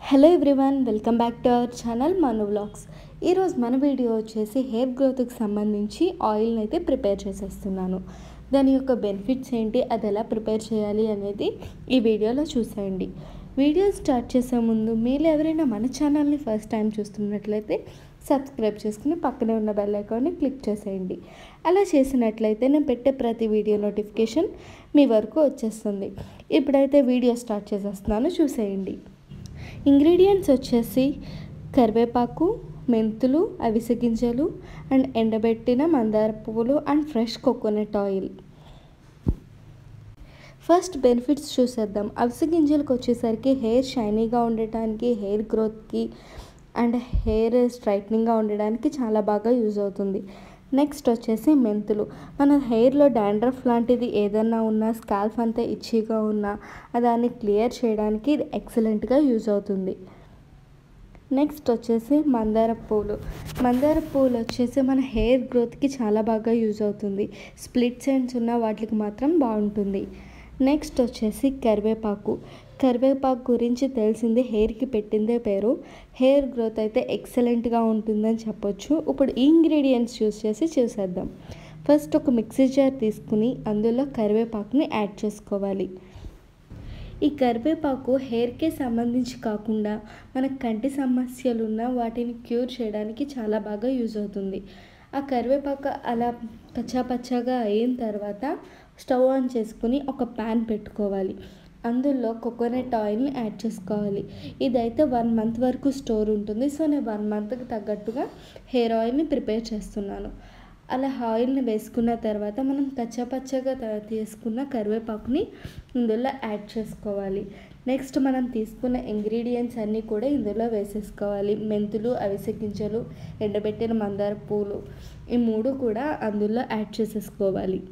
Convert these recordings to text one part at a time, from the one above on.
hello everyone welcome back to our channel Manu vlogs ఈరోజు మన video వచ్చేసి హెయిర్ గ్రోత్కి సంబంధించి ఆయిల్ని అయితే ప్రిపేర్ చేసేస్తున్నాను దాని యొక్క బెనిఫిట్స్ ఏంటి అది ఎలా ప్రిపేర్ చేయాలి అనేది ఈ వీడియోలో చూసేయండి వీడియో స్టార్ట్ చేసే ముందు మీరు ఎవరైనా మన ఛానల్ని ఫస్ట్ టైం చూస్తున్నట్లయితే సబ్స్క్రైబ్ చేసుకుని పక్కనే ఉన్న బెల్ ఐకాన్ని క్లిక్ చేసేయండి అలా చేసినట్లయితే నేను పెట్టే ప్రతి వీడియో నోటిఫికేషన్ మీ వరకు వచ్చేస్తుంది ఇప్పుడైతే వీడియో స్టార్ట్ చేసేస్తున్నాను చూసేయండి ఇంగ్రీడియంట్స్ వచ్చేసి కరివేపాకు మెంతులు అవిసె గింజలు అండ్ ఎండబెట్టిన మందార పువ్వులు and fresh coconut oil first benefits చూసేద్దాం అవిసె గింజలకు వచ్చేసరికి హెయిర్ షైనీగా ఉండటానికి హెయిర్ గ్రోత్కి అండ్ హెయిర్ స్ట్రైట్నింగ్గా ఉండడానికి చాలా బాగా యూజ్ అవుతుంది నెక్స్ట్ వచ్చేసి మెంతులు మన హెయిర్లో డాండ్రఫ్ లాంటిది ఏదన్నా ఉన్నా స్కాల్ఫ్ అంతా ఇచ్చిగా ఉన్నా దాన్ని క్లియర్ చేయడానికి ఇది ఎక్సలెంట్గా యూజ్ అవుతుంది నెక్స్ట్ వచ్చేసి మందార పూలు మందార పూలు వచ్చేసి మన హెయిర్ గ్రోత్కి చాలా బాగా యూజ్ అవుతుంది స్ప్లిట్ సెన్స్ ఉన్న వాటికి మాత్రం బాగుంటుంది నెక్స్ట్ వచ్చేసి కరివేపాకు కరివేపాకు గురించి తెలిసింది హెయిర్కి పెట్టిందే పేరు హెయిర్ గ్రోత్ అయితే ఎక్సలెంట్గా ఉంటుందని చెప్పొచ్చు ఇప్పుడు ఈ ఇంగ్రీడియంట్స్ యూస్ చేసి చూసేద్దాం ఫస్ట్ ఒక మిక్సీ జార్ తీసుకుని అందులో కరివేపాకుని యాడ్ చేసుకోవాలి ఈ కరివేపాకు హెయిర్కే సంబంధించి కాకుండా మన కంటి సమస్యలు ఉన్న వాటిని క్యూర్ చేయడానికి చాలా బాగా యూజ్ అవుతుంది ఆ కరివేపాకు అలా పచ్చాపచ్చాగా అయిన తర్వాత స్టవ్ ఆన్ చేసుకుని ఒక ప్యాన్ పెట్టుకోవాలి అందులో కోకోనట్ ఆయిల్ని యాడ్ చేసుకోవాలి ఇదైతే వన్ మంత్ వరకు స్టోర్ ఉంటుంది సో నేను వన్ మంత్కి తగ్గట్టుగా హెయిర్ ఆయిల్ని ప్రిపేర్ చేస్తున్నాను అలా ఆయిల్ని వేసుకున్న తర్వాత మనం కచ్చాపచ్చగా తీసుకున్న కరివేపాకుని ఇందులో యాడ్ చేసుకోవాలి నెక్స్ట్ మనం తీసుకున్న ఇంగ్రీడియంట్స్ అన్నీ కూడా ఇందులో వేసేసుకోవాలి మెంతులు అవిసె గింజలు ఎండబెట్టిన మందార పూలు ఈ మూడు కూడా అందులో యాడ్ చేసేసుకోవాలి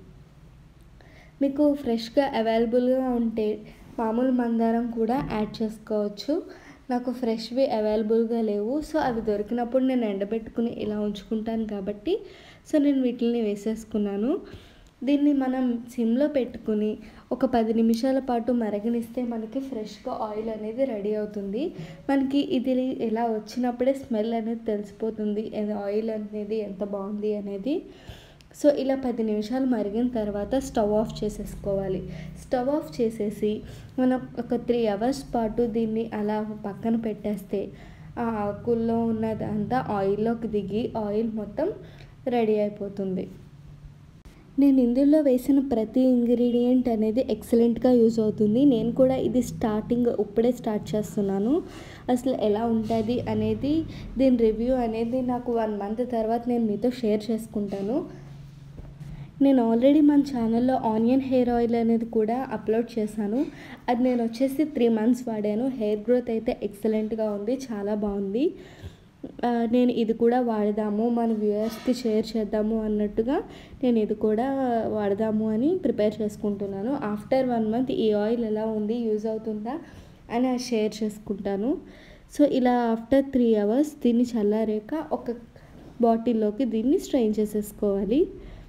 మీకు ఫ్రెష్గా అవైలబుల్గా ఉంటే మామూలు మందారం కూడా యాడ్ చేసుకోవచ్చు నాకు ఫ్రెష్వి అవైలబుల్గా లేవు సో అవి దొరికినప్పుడు నేను ఎండబెట్టుకుని ఇలా ఉంచుకుంటాను కాబట్టి సో నేను వీటిని వేసేసుకున్నాను దీన్ని మనం సిమ్లో పెట్టుకుని ఒక పది నిమిషాల పాటు మరగనిస్తే మనకి ఫ్రెష్గా ఆయిల్ అనేది రెడీ అవుతుంది మనకి ఇది ఇలా వచ్చినప్పుడే స్మెల్ అనేది తెలిసిపోతుంది ఆయిల్ అనేది ఎంత బాగుంది అనేది సో ఇలా పది నిమిషాలు మరిగిన తర్వాత స్టవ్ ఆఫ్ చేసేసుకోవాలి స్టవ్ ఆఫ్ చేసేసి మనం ఒక త్రీ అవర్స్ పాటు దీన్ని అలా పక్కన పెట్టేస్తే ఆ ఆకుల్లో ఉన్నదంతా ఆయిల్లోకి దిగి ఆయిల్ మొత్తం రెడీ అయిపోతుంది నేను ఇందులో వేసిన ప్రతి ఇంగ్రీడియంట్ అనేది ఎక్సలెంట్గా యూజ్ అవుతుంది నేను కూడా ఇది స్టార్టింగ్ ఇప్పుడే స్టార్ట్ చేస్తున్నాను అసలు ఎలా ఉంటుంది అనేది దీని రివ్యూ అనేది నాకు వన్ మంత్ తర్వాత నేను మీతో షేర్ చేసుకుంటాను నేను ఆల్రెడీ మన ఛానల్లో ఆనియన్ హెయిర్ ఆయిల్ అనేది కూడా అప్లోడ్ చేశాను అది నేను వచ్చేసి త్రీ మంత్స్ వాడాను హెయిర్ గ్రోత్ అయితే ఎక్సలెంట్గా ఉంది చాలా బాగుంది నేను ఇది కూడా వాడదాము మన వ్యూయర్స్కి షేర్ చేద్దాము అన్నట్టుగా నేను ఇది కూడా వాడదాము అని ప్రిపేర్ చేసుకుంటున్నాను ఆఫ్టర్ వన్ మంత్ ఈ ఆయిల్ ఎలా ఉంది యూజ్ అవుతుందా అని షేర్ చేసుకుంటాను సో ఇలా ఆఫ్టర్ త్రీ అవర్స్ దీన్ని చల్లారాక ఒక బాటిల్లోకి దీన్ని స్ట్రెయిన్ చేసేసుకోవాలి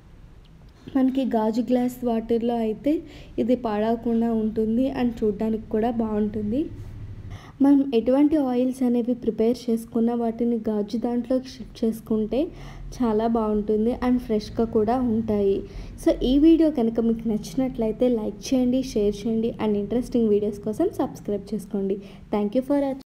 మనకి గాజు గ్లాస్ వాటర్లో అయితే ఇది పాడవకుండా ఉంటుంది అండ్ చూడడానికి కూడా బాగుంటుంది మనం ఎటువంటి ఆయిల్స్ అనేవి ప్రిపేర్ చేసుకున్న వాటిని గాజు దాంట్లోకి షిఫ్ట్ చేసుకుంటే చాలా బాగుంటుంది అండ్ ఫ్రెష్గా కూడా ఉంటాయి సో ఈ వీడియో కనుక మీకు నచ్చినట్లయితే లైక్ చేయండి షేర్ చేయండి అండ్ ఇంట్రెస్టింగ్ వీడియోస్ కోసం సబ్స్క్రైబ్ చేసుకోండి థ్యాంక్ యూ ఫర్